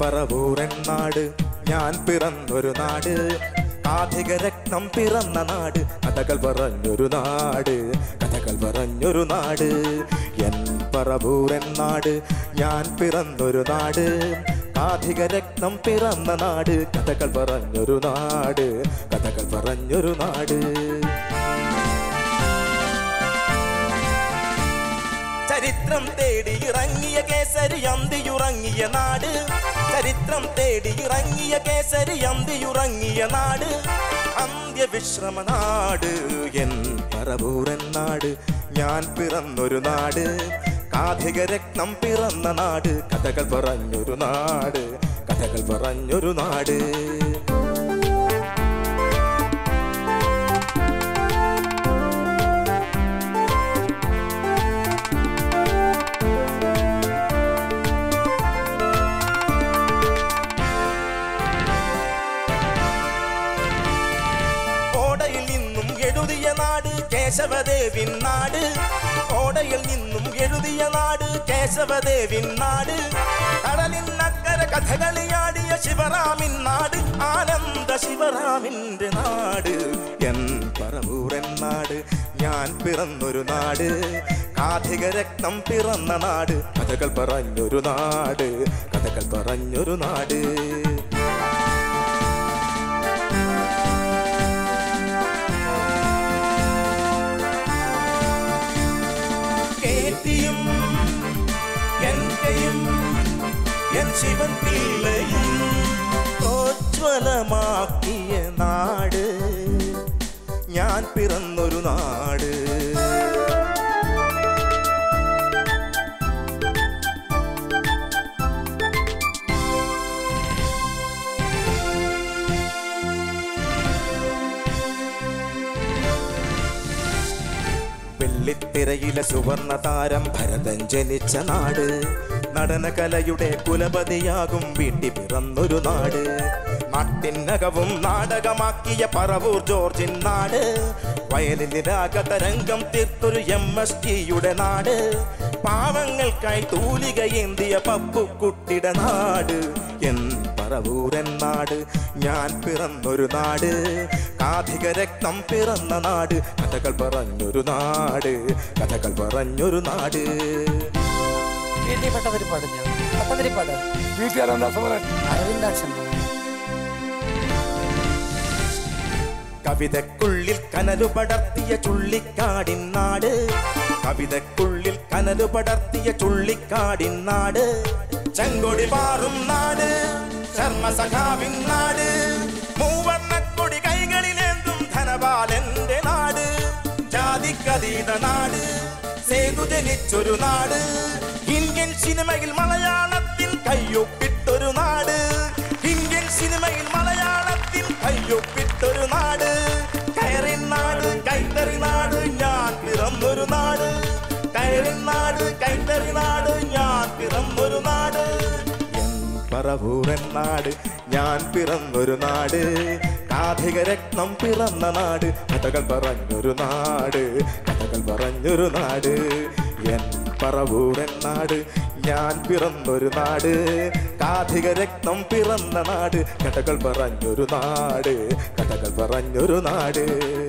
പറവൂരൻ നാട് ഞാൻ പിറന്നൊരു നാട് കാഥിക രക്തം പിറന്ന നാട് കഥകൾ പറഞ്ഞൊരു നാട് കഥകൾ പറഞ്ഞൊരു നാട് എൻ പറവൂരൻ നാട് ഞാൻ പിറന്നൊരു നാട് കാഥിക രക്തം പിറന്ന നാട് കഥകൾ പറഞ്ഞൊരു നാട് കഥകൾ പറഞ്ഞൊരു നാട് ചരിത്രം തേടി ഇറങ്ങിയ കേസരി അന്തിയുറങ്ങിയ നാട് ചരിത്രം തേടി ഇറങ്ങിയ കേസരി അന്തിയുറങ്ങിയ നാട് അന്ത്യവിശ്രമ നാട് എൻ പറവൂരൻ നാട് ഞാൻ പിറന്നൊരു നാട് കാഥിക രത്നം പിറന്ന നാട് കഥകൾ പറഞ്ഞൊരു നാട് കഥകൾ പറഞ്ഞൊരു നാട് ഓടയിൽ നിന്നും എഴുതിയ നാട് കേശവദേവിൻ നാട് ഓടയിൽ നിന്നും എഴുതിയ നാട് കേശവദേവിൻ നാട് കടലിനക്കര കഥകളിയാടിയ ശിവറാമിൻ നാട് ആനന്ദ ശിവറാമിൻ്റെ നാട് എൻ പറവൂരൻ നാട് ഞാൻ പിറന്നൊരു നാട് കാഥിക രക്തം പിറന്ന നാട് കഥകൾ പറഞ്ഞൊരു നാട് കഥകൾ പറഞ്ഞൊരു നാട് കേട്ടിയും എൻകയും എൻ ശിവൻ പിള്ളയും പ്രോജ്വലമാക്കിയ നാട് ഞാൻ പിറന്നൊരു നാട് വെള്ളിത്തിരയിലെ സുവർണ താരം ഭരതൻ ജനിച്ച നാട് നടനകലയുടെ കുലപതിയാകും വീട്ടി പിറന്നൊരു നാട് നാട്ടിനകവും നാടകമാക്കിയ പറവൂർ ജോർജിൻ നാട് വയലിൽ രാഗതരംഗം തീർത്തൊരു എം എസ് ടിയുടെ നാട് പാവങ്ങൾക്കായി തൂലികയേന്തിയ പപ്പുക്കുട്ടിയുടെ നാട് എൻ പറവൂരൻ നാട് ഞാൻ പിറന്നൊരു നാട് കാഥിക രക്തം പിറന്ന നാട് കഥകൾ പറഞ്ഞൊരു നാട് കഥകൾ പറഞ്ഞൊരു നാട് വീട്ടിൽപ്പെട്ടവർ പാടില്ല പത്തതിരി പാട് വീട്ടുകാരെന്താ സമരം അരവിന്ദാക്ഷൻ കവിതക്കുള്ളിൽ കനലു പടർത്തിയ ചുള്ളിക്കാടിൻ നാട് കവിതക്കുള്ളിൽ കനലു പടർത്തിയ ചുള്ളിക്കാടിൻ നാട് ചെങ്കൊടി പാറും നാട് ശർമ്മസഖാവിൻ നാട് മൂവർണ്ണക്കൊടി കൈകളിലേന്തും ധനപാലന്റെ നാട് ജാതിക്കതീത നാട് സേതു ജനിച്ചൊരു നാട് ഇന്ത്യൻ സിനിമയിൽ മലയാളത്തിൽ കയ്യൊപ്പിട്ടൊരു നാട് ഇന്ത്യൻ സിനിമയിൽ മലയാളത്തിൽ കയ്യൊപ്പിട്ടൊരു നാട് കയറിൻ നാട് കൈത്തറി നാട് ഞാൻ പിറന്നൊരു നാട് കയറിൻ നാട് കൈത്തറി നാട് ഞാൻ പിറന്നൊരു നാട് എൻ പറവൂരൻ നാട് ഞാൻ പിറന്നൊരു നാട് കാഥിക രത്നം പിറന്ന നാട് കഥകൾ പറഞ്ഞൊരു നാട് കഥകൾ പറഞ്ഞൊരു നാട് എൻ പറവൂരൻ നാട് ഞാൻ പിറന്നൊരു നാട് കാഥിക രക്തം പിറന്ന നാട് കഥകൾ പറഞ്ഞൊരു നാട് കഥകൾ പറഞ്ഞൊരു നാട്